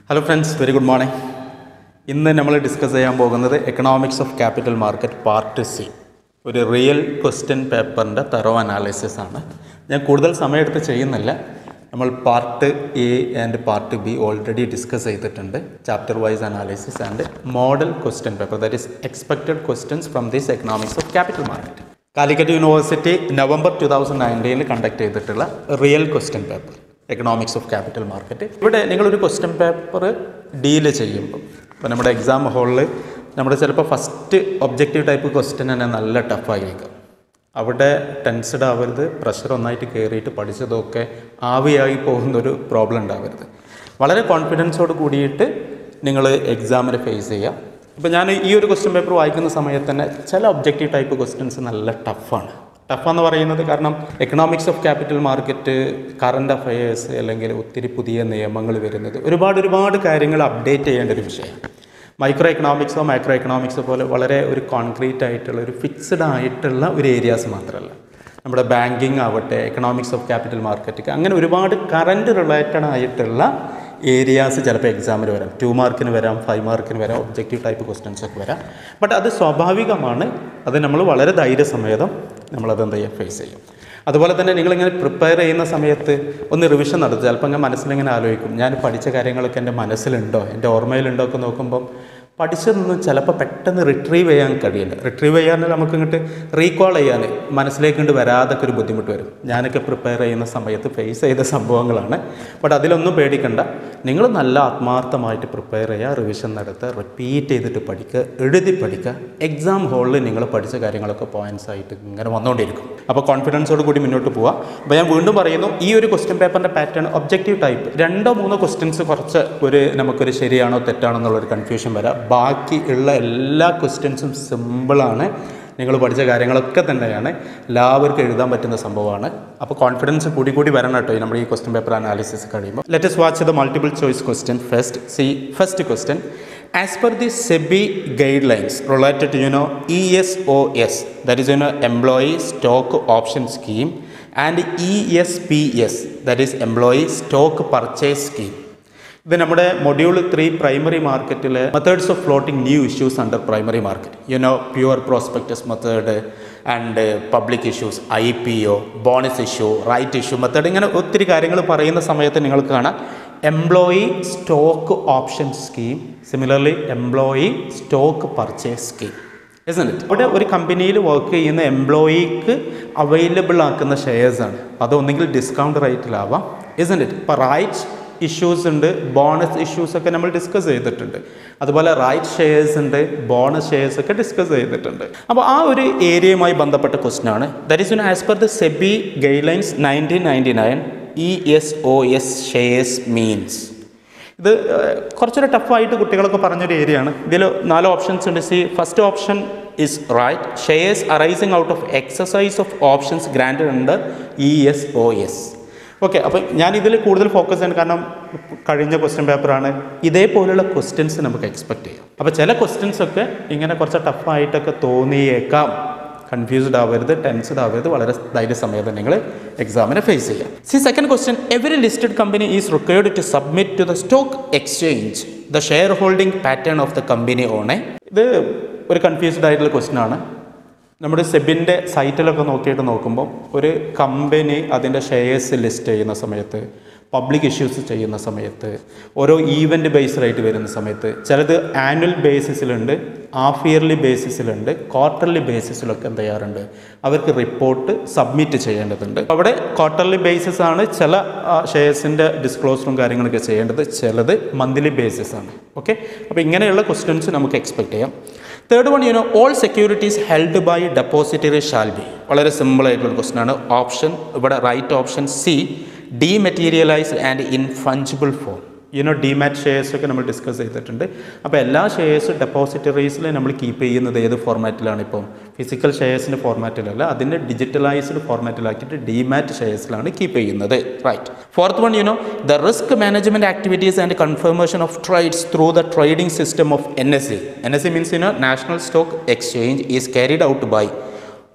Hello friends very good morning ഇന്ന് നമ്മൾ discuss ചെയ്യാൻ പോകുന്നത് economics of capital market part C ഒരു റിയൽ ക്വസ്റ്റ്യൻ പേപ്പറിൻ്റെ തറോ അനാലിസിസ് ആണ് ഞാൻ കൂടുതൽ സമയമെടുത്ത് ചെയ്യുന്നില്ല നമ്മൾ part A and part B already discuss ചെയ്തിട്ടുണ്ട് chapter wise analysis and model question paper that is expected questions from this economics of capital market Calicut university November two thousand നയൻറ്റീനിൽ conduct ചെയ്തിട്ടുള്ള real question paper economics of capital market ഇവിടെ നിങ്ങളൊരു question paper deal ചെയ്യുമ്പോൾ ഇപ്പോൾ നമ്മുടെ exam ഹാളിൽ നമ്മുടെ ചിലപ്പോൾ ഫസ്റ്റ് ഒബ്ജക്റ്റീവ് ടൈപ്പ് ക്വസ്റ്റ്യൻ തന്നെ നല്ല ടഫായിരിക്കും അവിടെ ടെൻസ്ഡ് ആവരുത് പ്രഷർ ഒന്നായിട്ട് കയറിയിട്ട് പഠിച്ചതൊക്കെ ആവിയായി പോകുന്നൊരു പ്രോബ്ലം ഉണ്ടാവരുത് വളരെ കോൺഫിഡൻസോട് കൂടിയിട്ട് നിങ്ങൾ എക്സാമിനെ ഫേസ് ചെയ്യുക ഇപ്പോൾ ഞാൻ ഈ ഒരു ക്വസ്റ്റ്യൻ പേപ്പർ വായിക്കുന്ന സമയത്ത് തന്നെ ചില ഒബ്ജക്റ്റീവ് ടൈപ്പ് ക്വസ്റ്റ്യൻസ് നല്ല ടഫാണ് ടഫെന്ന് പറയുന്നത് കാരണം economics of capital market current affairs അല്ലെങ്കിൽ ഒത്തിരി പുതിയ നിയമങ്ങൾ വരുന്നത് ഒരുപാട് ഒരുപാട് കാര്യങ്ങൾ അപ്ഡേറ്റ് ചെയ്യേണ്ട ഒരു വിഷയമാണ് മൈക്രോ എക്കണോമിക്സോ മൈക്രോ എക്കണോമിക്സോ പോലെ വളരെ ഒരു കോൺക്രീറ്റ് ആയിട്ടുള്ള ഒരു ഫിക്സ്ഡ് ആയിട്ടുള്ള ഒരു ഏരിയാസ് മാത്രമല്ല നമ്മുടെ ബാങ്കിങ് ആവട്ടെ എക്കണോമിക്സ് ഓഫ് ക്യാപിറ്റൽ മാർക്കറ്റ് അങ്ങനെ ഒരുപാട് കറണ്ട് റിലേറ്റഡ് ആയിട്ടുള്ള ഏരിയാസ് ചിലപ്പോൾ എക്സാമിന് വരാം ടു മാർക്കിന് വരാം ഫൈവ് മാർക്കിന് വരാം ഒബ്ജക്റ്റീവ് ടൈപ്പ് ക്വസ്റ്റ്യൻസ് ഒക്കെ വരാം ബട്ട് അത് സ്വാഭാവികമാണ് അത് നമ്മൾ വളരെ ധൈര്യസമേതം നമ്മളത് എന്ത് ചെയ്യുക ഫേസ് ചെയ്യും അതുപോലെ തന്നെ നിങ്ങളിങ്ങനെ പ്രിപ്പയർ ചെയ്യുന്ന സമയത്ത് ഒന്ന് റിവിഷൻ നടത്തുക ചിലപ്പോൾ ഞാൻ മനസ്സിലിങ്ങനെ ആലോചിക്കും ഞാൻ പഠിച്ച കാര്യങ്ങളൊക്കെ എൻ്റെ മനസ്സിലുണ്ടോ എൻ്റെ ഓർമ്മയിലുണ്ടോ ഒക്കെ നോക്കുമ്പം പഠിച്ചതൊന്നും ചിലപ്പോൾ പെട്ടെന്ന് റിട്രീവ് ചെയ്യാൻ കഴിയില്ല റിട്രീവ് ചെയ്യാൻ നമുക്ക് ഇങ്ങോട്ട് റീകോൾ ചെയ്യാൻ മനസ്സിലേക്ക് കൊണ്ട് വരാതൊക്കെ ഒരു ബുദ്ധിമുട്ട് വരും ഞാനൊക്കെ പ്രിപ്പയർ ചെയ്യുന്ന സമയത്ത് ഫേസ് ചെയ്ത സംഭവങ്ങളാണ് ബട്ട് അതിലൊന്നും പേടിക്കണ്ട നിങ്ങൾ നല്ല ആത്മാർത്ഥമായിട്ട് പ്രിപ്പയർ ചെയ്യുക റിവിഷൻ നടത്തുക റിപ്പീറ്റ് ചെയ്തിട്ട് പഠിക്കുക എഴുതി പഠിക്കുക എക്സാം ഹോളിൽ നിങ്ങൾ പഠിച്ച കാര്യങ്ങളൊക്കെ പോയിൻറ്റ്സ് ആയിട്ട് ഇങ്ങനെ വന്നുകൊണ്ടിരിക്കും അപ്പോൾ കോൺഫിഡൻസോട് കൂടി മുന്നോട്ട് പോവുക അപ്പോൾ ഞാൻ വീണ്ടും പറയുന്നു ഈ ഒരു ക്വസ്റ്റ്യൻ പേപ്പറിൻ്റെ പാറ്റേൺ ഒബ്ജക്റ്റീവ് ടൈപ്പ് രണ്ടോ മൂന്നോ ക്വസ്റ്റ്യൻസ് കുറച്ച് ഒരു നമുക്കൊരു ശരിയാണോ തെറ്റാണോ എന്നുള്ളൊരു കൺഫ്യൂഷൻ വരാം ബാക്കി ഉള്ള എല്ലാ ക്വസ്റ്റ്യൻസും സിമ്പിളാണ് നിങ്ങൾ പഠിച്ച കാര്യങ്ങളൊക്കെ തന്നെയാണ് എല്ലാവർക്കും എഴുതാൻ പറ്റുന്ന സംഭവമാണ് അപ്പോൾ കോൺഫിഡൻസ് കൂടി കൂടി വരണം കേട്ടോ ഈ നമ്മുടെ ഈ ക്വസ്റ്റ്യൻ പേപ്പർ അനാലിസിസ് കഴിയുമ്പോൾ let's watch the multiple choice question first C first question as per the SEBI guidelines related to you know E S O S that is you know employee stock option scheme and E S P S that is employee stock purchase scheme ഇത് നമ്മുടെ module three primary മാർക്കറ്റിലെ methods of floating new issues under primary market you know pure prospectus method and public issues I P O bonus issue right issue method ഇങ്ങനെ ഒത്തിരി കാര്യങ്ങൾ പറയുന്ന സമയത്ത് നിങ്ങൾക്ക് കാണാം employee stock option scheme similarly employee stock purchase scheme it ഇവിടെ ഒരു കമ്പനിയിൽ വർക്ക് ചെയ്യുന്ന എംപ്ലോയിക്ക് അവൈലബിൾ ആക്കുന്ന ഷെയർസാണ് അത് ഒന്നെങ്കിൽ ഡിസ്കൗണ്ട് റേറ്റിലാവാം ഇസൻ ഇറ്റ് ഇപ്പോൾ റൈറ്റ് ഇഷ്യൂസ് ഉണ്ട് ബോണസ് ഇഷ്യൂസ് ഒക്കെ നമ്മൾ ഡിസ്കസ് ചെയ്തിട്ടുണ്ട് അതുപോലെ റൈറ്റ് ഷെയർസ് ഉണ്ട് ബോണസ് ഷെയർസ് ഒക്കെ ഡിസ്കസ് ചെയ്തിട്ടുണ്ട് അപ്പോൾ ആ ഒരു ഏരിയയുമായി ബന്ധപ്പെട്ട ക്വസ്റ്റൻ ആണ് that is as per the SEBI guidelines nineteen ninety nine E S O S shares means ഇത് ഏഹ്, കുറച്ചൊരു ടഫായിട്ട് കുട്ടികളൊക്കെ പറഞ്ഞൊരു ഏരിയ ആണ് ഇതിൽ നാല് ഓപ്ഷൻസ് ഉണ്ട് C first option is right shares arising out of exercise of options grant ഉണ്ട് E S O S okay അപ്പോൾ ഞാൻ ഇതിൽ കൂടുതൽ ഫോക്കസ് ചെയ്യാൻ കാരണം കഴിഞ്ഞ ക്വസ്റ്റ്യൻ പേപ്പറാണ് ഇതേപോലുള്ള ക്വസ്റ്റ്യൻസ് നമുക്ക് എക്സ്പെക്ട് ചെയ്യാം അപ്പോൾ ചില ക്വസ്റ്റ്യൻസ് ഒക്കെ ഇങ്ങനെ കുറച്ച് ടഫായിട്ടൊക്കെ തോന്നിയേക്കാം കൺഫ്യൂസ്ഡ് ആവരുത് ടെൻസ്ഡ് ആവരുത് വളരെ ധൈര്യസമയത്ത് നിങ്ങൾ എക്സാമിനെ ഫേസ് ചെയ്യാം C second question every listed company is required to submit to the stock exchange the shareholding pattern of the company ഓണേ ഇത് ഒരു കൺഫ്യൂസ്ഡ് ആയിട്ടുള്ള ക്വസ്റ്റ്യൻ ആണ് നമ്മുടെ സെബിൻ്റെ സൈറ്റിലൊക്കെ നോക്കിയിട്ട് നോക്കുമ്പോൾ ഒരു കമ്പനി അതിൻ്റെ ഷെയർസ് ലിസ്റ്റ് ചെയ്യുന്ന സമയത്ത് പബ്ലിക് ഇഷ്യൂസ് ചെയ്യുന്ന സമയത്ത് ഓരോ ഈവൻറ്റ് ബേസ്ഡ് ആയിട്ട് വരുന്ന സമയത്ത് ചിലത് ആനുവൽ ബേസിസിലുണ്ട് ഹാഫ് ഇയർലി ബേസിസിലുണ്ട് ക്വാർട്ടർലി ബേസിസിലൊക്കെ എന്ത് ചെയ്യാറുണ്ട് അവർക്ക് റിപ്പോർട്ട് സബ്മിറ്റ് ചെയ്യേണ്ടതുണ്ട് അവിടെ ക്വാർട്ടർലി ബേസിസ് ആണ് ചില ഷെയർസിൻ്റെ ഡിസ്ക്ലോസറും കാര്യങ്ങളൊക്കെ ചെയ്യേണ്ടത് ചിലത് മന്ത്ലി ബേസിസ് ആണ് ഓക്കെ അപ്പോൾ ഇങ്ങനെയുള്ള ക്വസ്റ്റ്യൻസ് നമുക്ക് എക്സ്പെക്ട് ചെയ്യാം third one you know all securities held by depository shall be വളരെ സിമ്പിൾ ആയിട്ടുള്ള ക്വസ്റ്റൻ ആണ് ഓപ്ഷൻ ഇവിടെ right option C dematerialised and infungible form you know demat shares ഒക്കെ നമ്മൾ ഡിസ്കസ് ചെയ്തിട്ടുണ്ട് അപ്പോൾ എല്ലാ ഷെയർസ് ഡെപ്പോസിറ്ററീസിൽ നമ്മൾ കീപ്പ് ചെയ്യുന്നത് ഏത് ഫോർമാറ്റിലാണ് ഇപ്പം ഫിസിക്കൽ ഷെയർസിൻ്റെ ഫോർമാറ്റിലല്ല അതിൻ്റെ ഡിജിറ്റലൈസ്ഡ് ഫോർമാറ്റിലാക്കിയിട്ട് ഡിമാറ്റ് ഷെയർസിലാണ് കീപ്പ് ചെയ്യുന്നത് right fourth one you know the risk management activities and confirmation of trades through the trading system of N S C N S C means you know national stock exchange is carried out by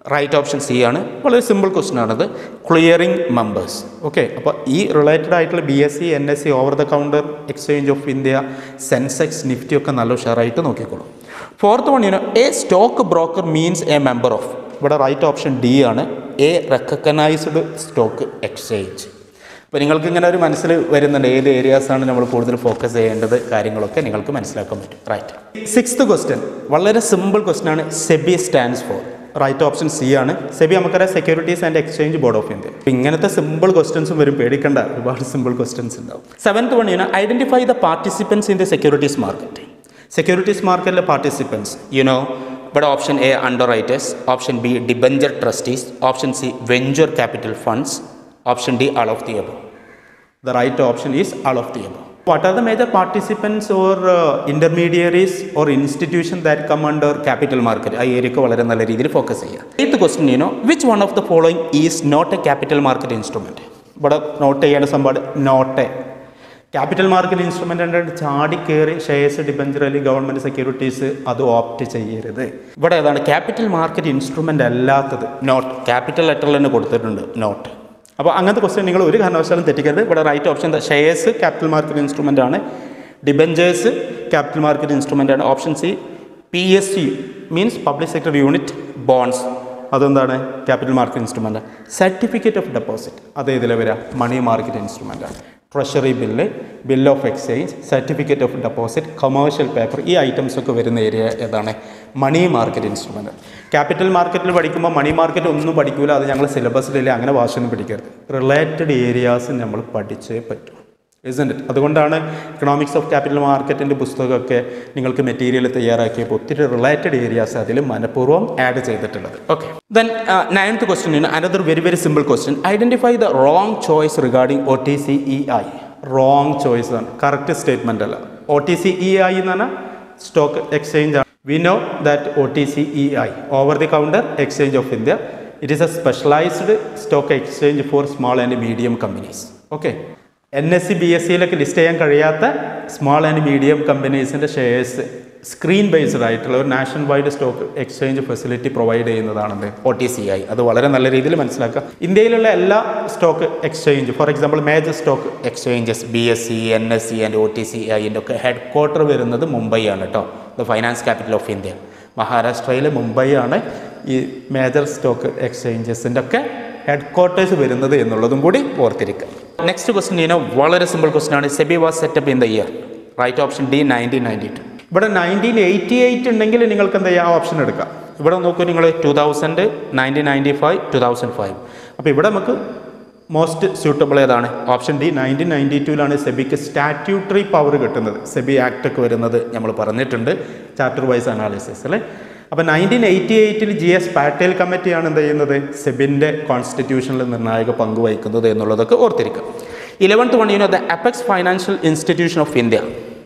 right option C ആണ് വളരെ simple question ആണത് clearing members okay അപ്പോൾ ഈ related ആയിട്ടുള്ള B S C N S C over the counter exchange of India Sensex Nifty ഒക്കെ നല്ല ഉഷാറായിട്ട് നോക്കിക്കോളൂ fourth one you know a stock broker means a member of ഇവിടെ റൈറ്റ് ഓപ്ഷൻ ഡി ആണ് a recognised stock exchange അപ്പോൾ നിങ്ങൾക്ക് ഇങ്ങനെ ഒരു മനസ്സിൽ വരുന്നുണ്ട് ഏത് ഏരിയാസാണ് നമ്മൾ കൂടുതൽ ഫോക്കസ് ചെയ്യേണ്ടത് കാര്യങ്ങളൊക്കെ നിങ്ങൾക്ക് മനസ്സിലാക്കാൻ പറ്റും റൈറ്റ് സിക്സ്ത് ക്വസ്റ്റ്യൻ വളരെ സിമ്പിൾ ക്വസ്റ്റ്യൻ ആണ് SEBI stands for right option C ആണ് സെബി നമുക്കറിയാം securities and exchange board of India അപ്പോൾ ഇങ്ങനത്തെ സിമ്പിൾ ക്വസ്റ്റ്യൻസും വരും പേടിക്കേണ്ട ഒരുപാട് സിമ്പിൾ ക്വസ്റ്റ്യൻസ് ഉണ്ടാവും seventh one you know identify the participants in the securities market securities മാർക്കറ്റിലെ പാർട്ടിസിപ്പൻസ് യുനോ ഇവിടെ option A underwriters option B debenture trustees option C venture capital funds option D all of the above The right option is all of the above. What are the major participants or uh, intermediaries or institutions that come under capital market? ആ ഏരിയക്ക് വളരെ നല്ല രീതിയിൽ focus ചെയ്യുക eighth question you know which one of the following is not a capital market instrument ഇവിടെ note ചെയ്യേണ്ട സംഭവം not a capital market instrument ചാടി കയറി ഷെയർസ് ഡിബഞ്ചർ അല്ലെങ്കിൽ ഗവൺമെൻറ് സെക്യൂരിറ്റീസ് അത് ഓപ്റ്റ് ചെയ്യരുത് ഇവിടെ ഏതാണ് ക്യാപിറ്റൽ മാർക്കറ്റ് ഇൻസ്ട്രുമെൻ്റ് അല്ലാത്തത് നോട്ട് ക്യാപിറ്റൽ ലെറ്ററിൽ തന്നെ കൊടുത്തിട്ടുണ്ട് നോട്ട് അപ്പോൾ അങ്ങനത്തെ ക്വസ്റ്റ്യൻ നിങ്ങൾ ഒരു കാരണവശാലും തെറ്റിക്കരുത് ഇവിടെ right option shares capital market instrument ആണ് ഡിബഞ്ചേഴ്സ് ക്യാപിറ്റൽ മാർക്കറ്റ് ഇൻസ്ട്രുമെൻ്റ് ആണ് option C P S C means public sector unit bonds അതെന്താണ് capital market instrument certificate of deposit അത് ഇതിലെ വരിക മണി മാർക്കറ്റ് ഇൻസ്ട്രുമെൻ്റ് ആണ് treasury bill bill of exchange certificate of deposit commercial paper ഈ items ഒക്കെ വരുന്ന area ഏതാണ് മണി market instrument capital മാർക്കറ്റിൽ പഠിക്കുമ്പോൾ മണി മാർക്കറ്റ് ഒന്നും പഠിക്കില്ല അത് ഞങ്ങൾ സിലബസിലില്ല അങ്ങനെ ഭാഷയൊന്നും പഠിക്കരുത് റിലേറ്റഡ് ഏരിയാസ് നമ്മൾ പഠിച്ചേ പറ്റൂ ഇസൻറ്റ് ഇറ്റ് അതുകൊണ്ടാണ് ഇക്കണോമിക്സ് ഓഫ് ക്യാപിറ്റൽ മാർക്കറ്റിൻ്റെ പുസ്തകമൊക്കെ നിങ്ങൾക്ക് മെറ്റീരിയൽ തയ്യാറാക്കിയപ്പോൾ ഒത്തിരി റിലേറ്റഡ് ഏരിയാസ് അതിൽ മനഃപൂർവ്വം ആഡ് ചെയ്തിട്ടുള്ളത് okay then ninth question another very very simple question identify the wrong choice regarding O T C E I wrong choice ആണ് കറക്റ്റ് സ്റ്റേറ്റ്മെൻ്റ് അല്ല O T C E I എന്ന് പറഞ്ഞാൽ stock exchange ആണ് we know that O T C E I over the counter exchange of India it is a specialised stock exchange for small and medium companies okay N S C B S സിയിലൊക്കെ list ചെയ്യാൻ കഴിയാത്ത small and medium കമ്പനീസിൻ്റെ shares screen based ആയിട്ടുള്ള ഒരു national wide stock exchange facility provide ചെയ്യുന്നതാണെന്ത് O T C I അത് വളരെ നല്ല രീതിയിൽ മനസ്സിലാക്കുക ഇന്ത്യയിലുള്ള എല്ലാ stock exchange for example major stock exchanges B S C N S C and O T C ഐൻ്റെ ഒക്കെ ഹെഡ് ക്വാർട്ടർ വരുന്നത് മുംബൈ ആണ് കേട്ടോ the finance capital of India മഹാരാഷ്ട്രയിലെ മുംബൈ ആണ് ഈ മേജർ സ്റ്റോക്ക് എക്സ്ചേഞ്ചസിൻ്റെ ഒക്കെ ഹെഡ് ക്വാർട്ടേഴ്സ് വരുന്നത് എന്നുള്ളതും കൂടി ഓർത്തിരിക്കുക നെക്സ്റ്റ് ക്വസ്റ്റ്യൻ ഇനോ വളരെ സിമ്പിൾ ക്വസ്റ്റ്യൻ ആണ് SEBI was set up in the year right option D nineteen ninety two ഇവിടെ നയൻറ്റീൻ എയ്റ്റി എയ്റ്റ് ഉണ്ടെങ്കിൽ നിങ്ങൾക്ക് എന്താ ചെയ്യുക ആ ഓപ്ഷൻ എടുക്കാം ഇവിടെ നോക്കൂ നിങ്ങൾ two thousand nineteen ninety five two thousand five അപ്പോൾ ഇവിടെ നമുക്ക് മോസ്റ്റ് സ്യൂട്ടബിൾ ഏതാണ് ഓപ്ഷൻ ഡി നയൻറ്റീൻ നയൻറ്റി ടുവിലാണ് സെബിക്ക് സ്റ്റാറ്റ്യൂട്ടറി പവർ കിട്ടുന്നത് സെബി ആക്ട് ഒക്കെ വരുന്നത് നമ്മൾ പറഞ്ഞിട്ടുണ്ട് ചാപ്റ്റർ വൈസ് അനാലിസിസ് അല്ലേ അപ്പോൾ നയൻറ്റീൻ എയ്റ്റി എയ്റ്റിൽ ജി എസ് പാട്ടേൽ കമ്മിറ്റിയാണ് എന്ത് ചെയ്യുന്നത് സെബിൻ്റെ കോൺസ്റ്റിറ്റ്യൂഷനിൽ നിർണായക പങ്ക് വഹിക്കുന്നത് എന്നുള്ളതൊക്കെ ഓർത്തിരിക്കുക eleventh one you know the apex financial institution of India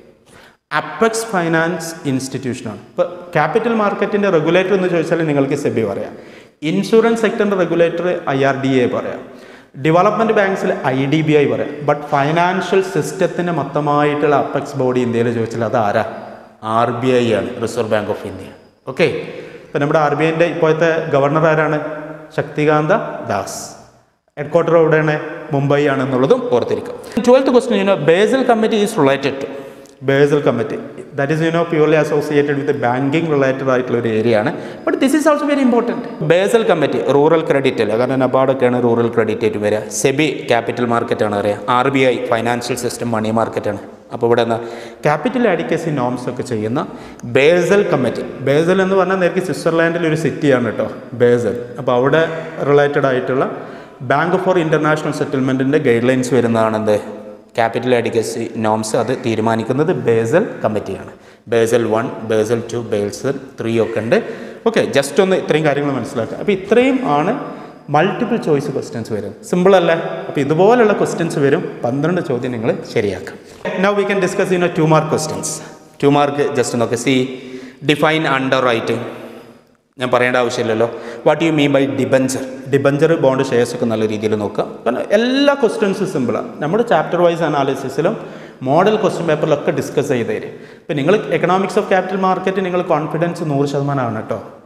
apex finance ഇൻസ്റ്റിറ്റ്യൂഷനാണ് ഇപ്പോൾ ക്യാപിറ്റൽ മാർക്കറ്റിൻ്റെ റെഗുലേറ്റർ എന്ന് ചോദിച്ചാൽ നിങ്ങൾക്ക് സെബി പറയാം ഇൻഷുറൻസ് സെക്ടറിൻ്റെ regulator I R D A പറയാം ഡെവലപ്മെൻറ്റ് ബാങ്ക്സിൽ ഐ ഡി ബി ഐ പറയാം ബട്ട് ഫൈനാൻഷ്യൽ സിസ്റ്റത്തിന് മൊത്തമായിട്ടുള്ള അപ്പെക്സ് ബോഡി ഇന്ത്യയിൽ ചോദിച്ചാൽ അത് ആരാ ആർ ബി ഐ ആണ് reserve bank of India okay ഇപ്പം നമ്മുടെ ആർ ബി ഐൻ്റെ ഇപ്പോഴത്തെ ഗവർണർ ആരാണ് ശക്തികാന്ത ദാസ് ഹെഡ് ക്വാർട്ടർ എവിടെയാണ് മുംബൈ ആണെന്നുള്ളതും ഓർത്തിരിക്കുക twelfth question you know Basel committee is related to Basel committee that is you know purely associated with banking related ആയിട്ടുള്ള ഒരു ഏരിയ ആണ് but this is also very important Basel committee rural credit അല്ല കാരണം നബാർഡൊക്കെയാണ് rural credit ആയിട്ട് വരിക SEBI capital മാർക്കറ്റാണ് അറിയാം R B I financial system money മാർക്കറ്റാണ് അപ്പോൾ ഇവിടെ എന്താ ക്യാപിറ്റൽ അഡിക്കസി നോംസ് ഒക്കെ ചെയ്യുന്ന ബേസൽ കമ്മിറ്റി ബേസൽ എന്ന് പറഞ്ഞാൽ നേരത്തെ സ്വിറ്റ്സർലാൻഡിൽ ഒരു സിറ്റിയാണ് കേട്ടോ ബേസൽ അപ്പോൾ അവിടെ റിലേറ്റഡ് ആയിട്ടുള്ള ബാങ്ക് ഫോർ ഇൻ്റർനാഷണൽ സെറ്റിൽമെൻറ്റിൻ്റെ ഗൈഡ് ലൈൻസ് വരുന്നതാണ് എന്ത് ക്യാപിറ്റൽ അഡിക്കസി നോംസ് അത് തീരുമാനിക്കുന്നത് ബേസൽ കമ്മിറ്റിയാണ് Basel one Basel two Basel three ഒക്കെ ഉണ്ട് ഓക്കെ ജസ്റ്റ് ഒന്ന് ഇത്രയും കാര്യങ്ങൾ മനസ്സിലാക്കുക അപ്പോൾ ഇത്രയും ആണ് മൾട്ടിപ്പിൾ ചോയ്സ് ക്വസ്റ്റ്യൻസ് വരും സിമ്പിൾ അല്ലേ അപ്പോൾ ഇതുപോലുള്ള ക്വസ്റ്റ്യൻസ് വരും പന്ത്രണ്ട് ചോദ്യം നിങ്ങൾ ശരിയാക്കാം now we can discuss in two mark questions two mark just നോക്കുക സി ഡിഫൈൻ അണ്ടർ റൈറ്റിംഗ് ഞാൻ പറയേണ്ട ആവശ്യമില്ലല്ലോ what you mean by debenture debenture bond shares ഒക്കെ നല്ല രീതിയിൽ നോക്കുക കാരണം എല്ലാ ക്വസ്റ്റ്യൻസും സിമ്പിളാണ് നമ്മുടെ ചാപ്റ്റർ വൈസ് അനാലിസിസിലും മോഡൽ ക്വസ്റ്റ്യൻ പേപ്പറിലൊക്കെ ഡിസ്കസ് ചെയ്ത് തരും ഇപ്പം നിങ്ങൾ എക്കണോമിക്സ് ഓഫ് ക്യാപിറ്റൽ മാർക്കറ്റ് നിങ്ങൾ കോൺഫിഡൻസ് നൂറ് ശതമാനമാണ് കേട്ടോ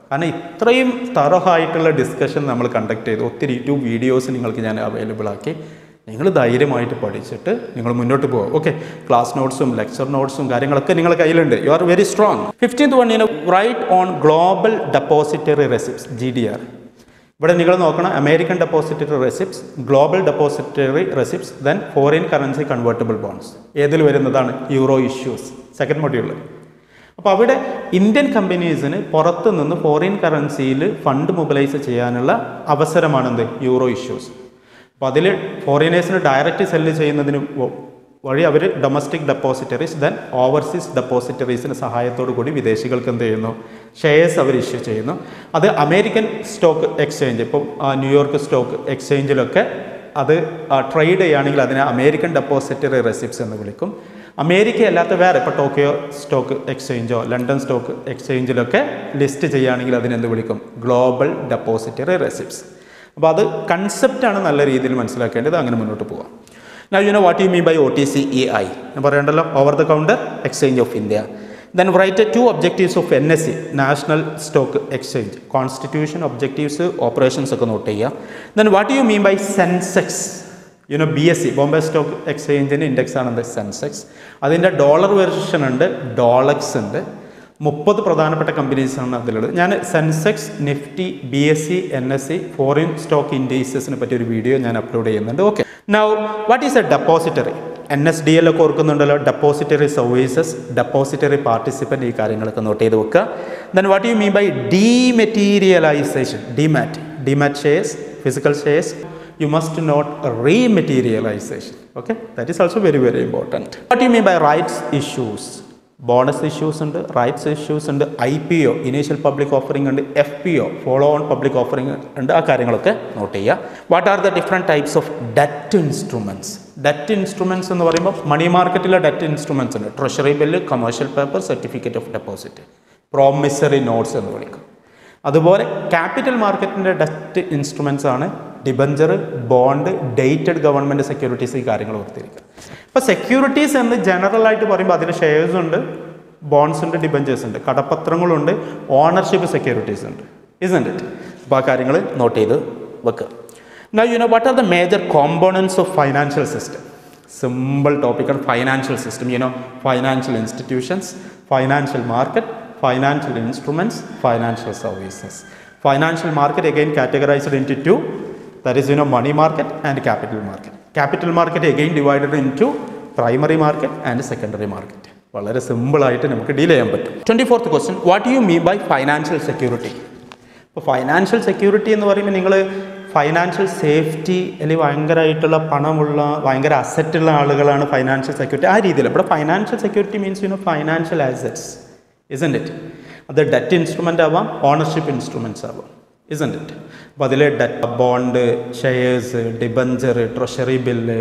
കാരണം ഇത്രയും തറഹായിട്ടുള്ള ഡിസ്കഷൻ നമ്മൾ കണ്ടക്ട് ചെയ്തു ഒത്തിരി യൂട്യൂബ് വീഡിയോസ് നിങ്ങൾക്ക് ഞാൻ അവൈലബിൾ ആക്കി നിങ്ങൾ ധൈര്യമായിട്ട് പഠിച്ചിട്ട് നിങ്ങൾ മുന്നോട്ട് പോകും ഓക്കെ ക്ലാസ് നോട്ട്സും ലെക്ചർ നോട്ട്സും കാര്യങ്ങളൊക്കെ നിങ്ങളുടെ കയ്യിലുണ്ട് you are very strong fifteenth one in write on global depository receipts G D R ഇവിടെ നിങ്ങൾ നോക്കണം American depository receipts global depository receipts then foreign currency convertible bonds ഏതിൽ വരുന്നതാണ് യൂറോ ഇഷ്യൂസ് സെക്കൻഡ് മൊഡ്യൂളിൽ അപ്പോൾ അവിടെ ഇന്ത്യൻ കമ്പനീസിന് പുറത്ത് നിന്ന് ഫോറിൻ കറൻസിയിൽ ഫണ്ട് മൊബിലൈസ് ചെയ്യാനുള്ള അവസരമാണെന്ത് യൂറോ ഇഷ്യൂസ് അപ്പോൾ അതിൽ ഫോറിനേഴ്സിന് ഡയറക്റ്റ് സെല്ല് ചെയ്യുന്നതിന് വ- വഴി അവർ ഡൊമസ്റ്റിക് ഡെപ്പോസിറ്ററീസ് ദെൻ ഓവർസീസ് ഡെപ്പോസിറ്ററീസിന് സഹായത്തോടു കൂടി വിദേശികൾക്ക് എന്ത് ചെയ്യുന്നു ഷെയർസ് അവർ ഇഷ്യൂ ചെയ്യുന്നു അത് അമേരിക്കൻ സ്റ്റോക്ക് എക്സ്ചേഞ്ച് ഇപ്പം ആ, ന്യൂയോർക്ക് സ്റ്റോക്ക് എക്സ്ചേഞ്ചിലൊക്കെ അത് ട്രേഡ് ചെയ്യുകയാണെങ്കിൽ അതിനെ അമേരിക്കൻ ഡെപ്പോസിറ്ററി റെസിപ്റ്റ്സ് എന്ന് വിളിക്കും അമേരിക്ക അല്ലാത്ത വേറെ ഇപ്പോൾ ടോക്കിയോ സ്റ്റോക്ക് എക്സ്ചേഞ്ചോ ലണ്ടൻ സ്റ്റോക്ക് എക്സ്ചേഞ്ചിലൊക്കെ ലിസ്റ്റ് ചെയ്യുകയാണെങ്കിൽ അതിനെന്ത് വിളിക്കും ഗ്ലോബൽ ഡെപ്പോസിറ്ററി റെസിപ്റ്റ്സ് അപ്പോൾ അത് കൺസെപ്റ്റാണ് നല്ല രീതിയിൽ മനസ്സിലാക്കേണ്ടത് അങ്ങനെ മുന്നോട്ട് പോകാം Now you know what you mean by OTC EI. ഞാൻ പറയണ്ടല്ലോ over the counter exchange of India then write two objectives of N S C national stock exchange constitution objectives operations ഒക്കെ നോട്ട് ചെയ്യുക then what you mean by Sensex you know B S C Bombay stock എക്സ്ചേഞ്ചിൻ്റെ index ആണ് എന്ത് Sensex അതിൻ്റെ dollar version ഉണ്ട് ഡോളക്സ് ഉണ്ട് മുപ്പത് പ്രധാനപ്പെട്ട കമ്പനീസാണ് അതിലുള്ളത് ഞാൻ Sensex Nifty B S C N S C foreign stock ഇൻഡീസസിനെ പറ്റി ഒരു വീഡിയോ ഞാൻ അപ്ലോഡ് ചെയ്യുന്നുണ്ട് okay now what is a depository N S D L ഒക്കെ ഓർക്കുന്നുണ്ടല്ലോ ഡെപ്പോസിറ്ററി സർവീസസ് ഡെപ്പോസിറ്ററി പാർട്ടിസിപ്പൻ്റ് ഈ കാര്യങ്ങളൊക്കെ നോട്ട് ചെയ്ത് വെക്കുക then what you mean by dematerialisation demat demat shares physical shares you must not rematerialization okay that is also very very important what do you mean by rights issues bonus issues ഉണ്ട് rights issues ഉണ്ട് I P O initial public offering ഉണ്ട് F P O follow on public offering ഉണ്ട് ആ കാര്യങ്ങളൊക്കെ note ചെയ്യുക what are the different types of debt instruments debt instruments എന്ന് പറയുമ്പോൾ money മാർക്കറ്റിലെ ഡെറ്റ് ഇൻസ്ട്രുമെൻറ്റ്സ് ഉണ്ട് treasury bill commercial paper certificate of deposit promissory notes എന്ന് വിളിക്കും അതുപോലെ ക്യാപിറ്റൽ മാർക്കറ്റിൻ്റെ ഡെറ്റ് ഇൻസ്ട്രുമെൻറ്റ്സ് ആണ് debenture bond dated government securities ഈ കാര്യങ്ങൾ ഓർത്തിരിക്കുക ഇപ്പോൾ സെക്യൂരിറ്റീസ് എന്ന് ജനറൽ ആയിട്ട് പറയുമ്പോൾ അതിന് ഷെയർസ് ഉണ്ട് ബോൺസ് ഉണ്ട് ഡിബഞ്ചേഴ്സ് ഉണ്ട് കടപ്പത്രങ്ങളുണ്ട് ഓണർഷിപ്പ് സെക്യൂരിറ്റീസ് ഉണ്ട് ഇസൻറ്റ് ഇറ്റ് അപ്പോൾ ആ കാര്യങ്ങൾ നോട്ട് ചെയ്ത് വെക്കുക now you know what are the major components of financial system simple ടോപ്പിക്കാണ് financial system you know financial institutions financial market financial instruments financial services financial market again categorized into two that is you know money market and capital market capital market again divided into primary market and secondary market വളരെ സിമ്പിളായിട്ട് നമുക്ക് deal ചെയ്യാൻ പറ്റും twenty fourth question what you mean by financial security ഇപ്പോൾ financial security എന്ന് പറയുമ്പോൾ നിങ്ങൾ financial safety അല്ലെങ്കിൽ ഭയങ്കരമായിട്ടുള്ള പണമുള്ള ഭയങ്കര അസറ്റുള്ള ആളുകളാണ് ഫൈനാൻഷ്യൽ സെക്യൂരിറ്റി ആ രീതിയിൽ ഇവിടെ financial security means you know financial assets isn't it അത് ഡെറ്റ് ഇൻസ്ട്രുമെൻ്റ് ആവാം ഓണർഷിപ്പ് ഇൻസ്ട്രുമെൻറ്റ്സ് ആവാം ഇസൻറ്റ് ഇറ്റ് അപ്പോൾ അതിൽ debt bond shares debenture treasury bill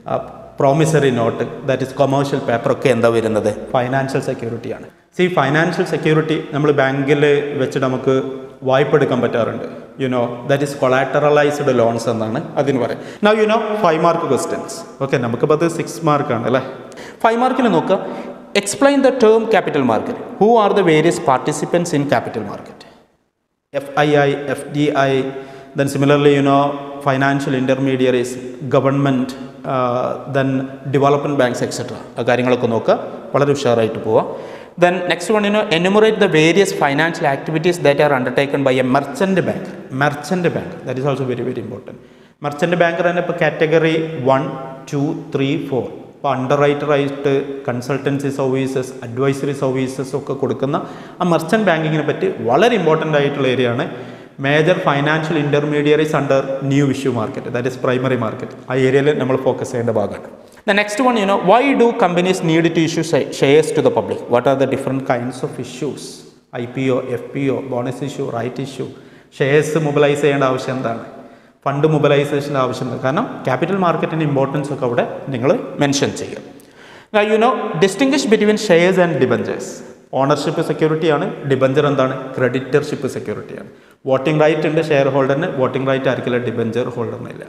promissory note that is commercial പേപ്പറൊക്കെ എന്താ വരുന്നത് ഫൈനാൻഷ്യൽ സെക്യൂരിറ്റിയാണ് സി ഫൈനാൻഷ്യൽ സെക്യൂരിറ്റി നമ്മൾ ബാങ്കിൽ വെച്ച് നമുക്ക് വായ്പ എടുക്കാൻ പറ്റാറുണ്ട് you know that is collateralised loans എന്നാണ് അതിന് പറയാം now you know five mark questions okay നമുക്കിപ്പോൾ അത് സിക്സ് മാർക്കാണ് അല്ലേ ഫൈവ് മാർക്കിൽ നോക്കുക explain the term capital market who are the various participants in capital market F I I F D I then similarly you know financial intermediaries government then development banks etcetera ആ കാര്യങ്ങളൊക്കെ നോക്കുക വളരെ ഉഷാറായിട്ട് പോവുക then next one you know enumerate the various financial activities that are undertaken by a merchant bank merchant bank that is also very very important merchant banker തന്നെ ഇപ്പോൾ category one two three four ഇപ്പോൾ അണ്ടർ റൈറ്ററായിട്ട് consultancy services advisory services ഒക്കെ കൊടുക്കുന്ന ആ merchant ബാങ്കിങ്ങിനെ പറ്റി വളരെ ഇമ്പോർട്ടൻ്റ് ആയിട്ടുള്ള ഏരിയ ആണ് major financial intermediaries under new issue market that is primary market ആ ഏരിയയിൽ നമ്മൾ ഫോക്കസ് ചെയ്യേണ്ട ഭാഗമാണ് the next one you know why do companies need to issue shares to the public what are the different kinds of issues I P O F P O bonus issue right issue shares mobilise ചെയ്യേണ്ട ആവശ്യം എന്താണ് fund മൊബിലൈസേഷൻ്റെ ആവശ്യമുണ്ട് കാരണം capital മാർക്കറ്റിൻ്റെ importance ഒക്കെ അവിടെ നിങ്ങൾ mention ചെയ്യുക you know distinguish between shares and debentures ownership സെക്യൂരിറ്റിയാണ് ഡിബഞ്ചർ എന്താണ് ക്രെഡിറ്റർഷിപ്പ് സെക്യൂരിറ്റിയാണ് വോട്ടിംഗ് റൈറ്റ് ഉണ്ട് ഷെയർ ഹോൾഡറിന് വോട്ടിംഗ് റൈറ്റ് ആയിരിക്കില്ല ഡിബഞ്ചർ ഹോൾഡറിനില്ല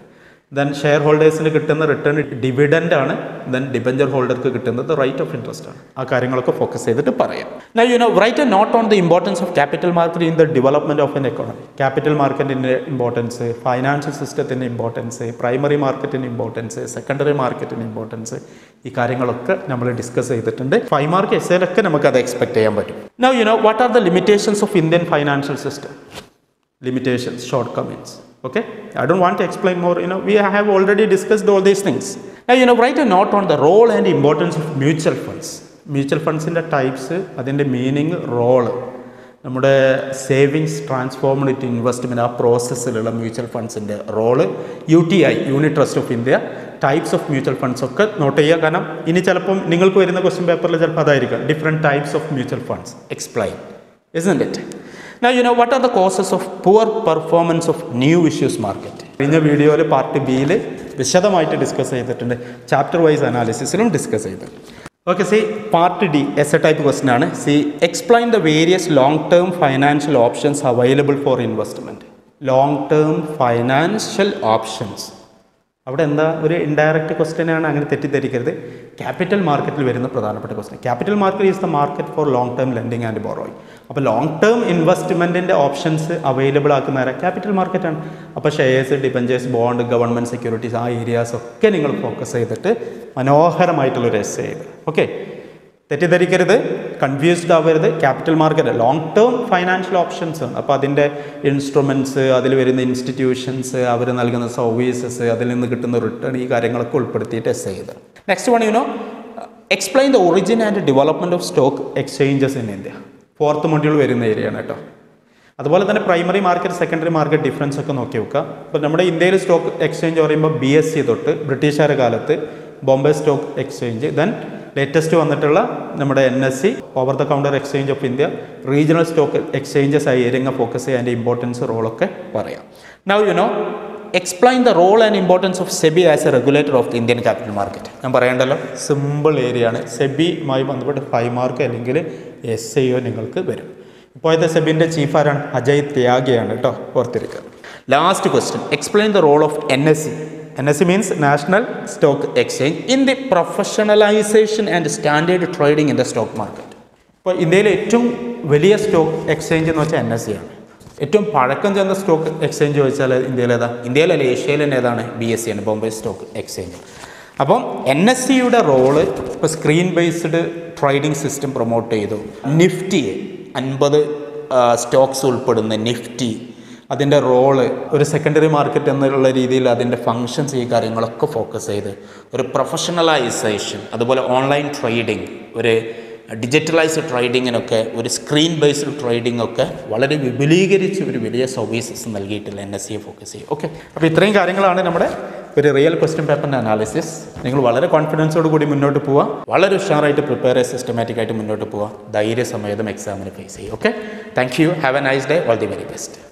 ദെൻ ഷെയർ ഹോൾഡേഴ്സിന് കിട്ടുന്ന റിട്ടേൺ ഡിവിഡൻഡ് ആണ് ദെൻ ഡിബഞ്ചർ ഹോൾഡർക്ക് കിട്ടുന്നത് റൈറ്റ് ഓഫ് ഇൻട്രസ്റ്റ് ആണ് ആ കാര്യങ്ങളൊക്കെ ഫോക്കസ് ചെയ്തിട്ട് പറയാം now you know write a note on the importance of capital market in the development of an economy capital മാർക്കറ്റിൻ്റെ ഇമ്പോർട്ടൻസ് ഫൈനാൻഷ്യൽ സിസ്റ്റത്തിൻ്റെ ഇമ്പോർട്ടൻസ് പ്രൈമറി മാർക്കറ്റിൻ്റെ ഇമ്പോർട്ടൻസ് സെക്കൻഡറി മാർക്കറ്റിൻ്റെ ഇമ്പോർട്ടൻസ് ഈ കാര്യങ്ങളൊക്കെ നമ്മൾ ഡിസ്കസ് ചെയ്തിട്ടുണ്ട് ഫൈവ് മാർക്ക് എസ്സേലൊക്കെ നമുക്ക് അത് എക്സ്പെക്ട് ചെയ്യാൻ പറ്റും now you know what are the limitations of Indian financial system limitations, shortcomings. Okay, I don't want to explain more. You know, we have already discussed all these things. Now, you know, write a note on the role and importance of mutual funds. Mutual ഫണ്ട്സിൻ്റെ types അതിൻ്റെ meaning role നമ്മുടെ savings transformed to investment ആ പ്രോസസ്സിലുള്ള mutual ഫണ്ട്സിൻ്റെ role U T I unit trust of India types of mutual funds ഒക്കെ note ചെയ്യുക കാരണം ഇനി ചിലപ്പം നിങ്ങൾക്ക് വരുന്ന ക്വസ്റ്റ്യൻ പേപ്പറിൽ ചിലപ്പോൾ അതായിരിക്കും different types of mutual funds explain isn't it? Now, you know, what are the causes of poor performance of new issues market? കഴിഞ്ഞ വീഡിയോയിൽ പാർട്ട് ബിയിൽ വിശദമായിട്ട് ഡിസ്കസ് ചെയ്തിട്ടുണ്ട് ചാപ്റ്റർ വൈസ് അനാലിസിസിലും ഡിസ്കസ് ചെയ്തു okay C part D S A type question ആണ് C explain the various long term financial options available for investment long term financial options അവിടെ എന്താ ഒരു ഇൻഡയറക്റ്റ് ക്വസ്റ്റ്യൻ ആണ് അങ്ങനെ തെറ്റിദ്ധരിക്കരുത് ക്യാപിറ്റൽ മാർക്കറ്റിൽ വരുന്ന പ്രധാനപ്പെട്ട question capital market is the market for long term lending and borrowing അപ്പോൾ ലോങ് ടേം ഇൻവെസ്റ്റ്മെൻറ്റിൻ്റെ ഓപ്ഷൻസ് അവൈലബിൾ ആക്കുന്ന ആരാ ക്യാപിറ്റൽ മാർക്കറ്റാണ് അപ്പോൾ shares debentures bond government securities ആ ഏരിയാസ് ഒക്കെ നിങ്ങൾ ഫോക്കസ് ചെയ്തിട്ട് മനോഹരമായിട്ടുള്ളൊരു എസ് ചെയ്ത് ഓക്കെ തെറ്റിദ്ധരിക്കരുത് കൺഫ്യൂസ്ഡ് ആവരുത് capital market long term financial options ആണ് അപ്പോൾ അതിൻ്റെ ഇൻസ്ട്രുമെൻറ്റ്സ് അതിൽ വരുന്ന ഇൻസ്റ്റിറ്റ്യൂഷൻസ് അവർ നൽകുന്ന സർവീസസ് അതിൽ നിന്ന് കിട്ടുന്ന റിട്ടേൺ ഈ കാര്യങ്ങളൊക്കെ ഉൾപ്പെടുത്തിയിട്ട് എസ് ചെയ്ത് next one you know explain the origin and development of stock exchanges in India fourth module വരുന്ന ഏരിയയാണ് കേട്ടോ അതുപോലെ തന്നെ primary market secondary market difference ഒക്കെ നോക്കി വെക്കുക ഇപ്പോൾ നമ്മുടെ ഇന്ത്യയിൽ സ്റ്റോക്ക് എക്സ്ചേഞ്ച് പറയുമ്പോൾ ബി എസ് സി തൊട്ട് ബ്രിട്ടീഷുകാരുടെ കാലത്ത് Bombay stock exchange then latest വന്നിട്ടുള്ള നമ്മുടെ N S C over the counter exchange of India regional stock exchanges ആയി ഏരിയ ഫോക്കസ് ചെയ്യുക അതിൻ്റെ ഇമ്പോർട്ടൻസ് റോളൊക്കെ പറയാം now you know explain the role and importance of SEBI as a regulator of the Indian capital market ഞാൻ പറയണ്ടല്ലോ simple area ആണ് സെബിയുമായി ബന്ധപ്പെട്ട് ഫൈവ് മാർക്ക് അല്ലെങ്കിൽ എസ് ഐ ഒ നിങ്ങൾക്ക് വരും ഇപ്പോഴത്തെ സെബിൻ്റെ ചീഫ് ആരാണ് അജയ് ത്യാഗിയാണ് കേട്ടോ ഓർത്തിരിക്കുക last question explain the role of N S C N S C means national stock exchange in the professionalisation and standard trading in the stock market ഇപ്പോൾ ഇന്ത്യയിലെ ഏറ്റവും വലിയ സ്റ്റോക്ക് എക്സ്ചേഞ്ച് എന്ന് വെച്ചാൽ എൻ എസ് സി ആണ് ഏറ്റവും പഴക്കം ചെന്ന സ്റ്റോക്ക് എക്സ്ചേഞ്ച് ചോദിച്ചാൽ ഇന്ത്യയിലേതാ ഇന്ത്യയിലല്ല ഏഷ്യയിൽ തന്നെ ഏതാണ് ബി എസ് സി ആണ് ബോംബെ സ്റ്റോക്ക് എക്സ്ചേഞ്ച് അപ്പം എൻ എസ് സിയുടെ റോള് ഇപ്പോൾ screen based trading system promote ചെയ്തു നിഫ്റ്റിയെ അൻപത് സ്റ്റോക്സ് ഉൾപ്പെടുന്ന നിഫ്റ്റി അതിൻ്റെ റോള് ഒരു സെക്കൻഡറി മാർക്കറ്റ് എന്നുള്ള രീതിയിൽ അതിൻ്റെ ഫങ്ഷൻസ് ഈ കാര്യങ്ങളൊക്കെ ഫോക്കസ് ചെയ്ത് ഒരു പ്രൊഫഷണലൈസേഷൻ അതുപോലെ ഓൺലൈൻ ട്രേഡിംഗ് ഒരു ഡിജിറ്റലൈസ്ഡ് ട്രേഡിങ്ങിനൊക്കെ ഒരു സ്ക്രീൻ ബേസ്ഡ് ട്രേഡിംഗ് ഒക്കെ വളരെ വിപുലീകരിച്ച് ഒരു വലിയ സർവീസസ് നൽകിയിട്ടില്ല എൻ എസ് സിയെ ഫോക്കസ് ചെയ്യും ഓക്കെ അപ്പോൾ ഇത്രയും കാര്യങ്ങളാണ് നമ്മുടെ ഒരു റിയൽ ക്വസ്റ്റ്യൻ പേപ്പറിൻ്റെ അനാലിസിസ് നിങ്ങൾ വളരെ കോൺഫിഡൻസോട് കൂടി മുന്നോട്ട് പോവുക വളരെ ഉഷാറായിട്ട് പ്രിപ്പയർ ചെയ്ത് സിസ്റ്റമാറ്റിക് ആയിട്ട് മുന്നോട്ട് പോവുക ധൈര്യസമേതം എക്സാമിന് ഫേസ് ചെയ്യും okay thank you have a nice day all the very best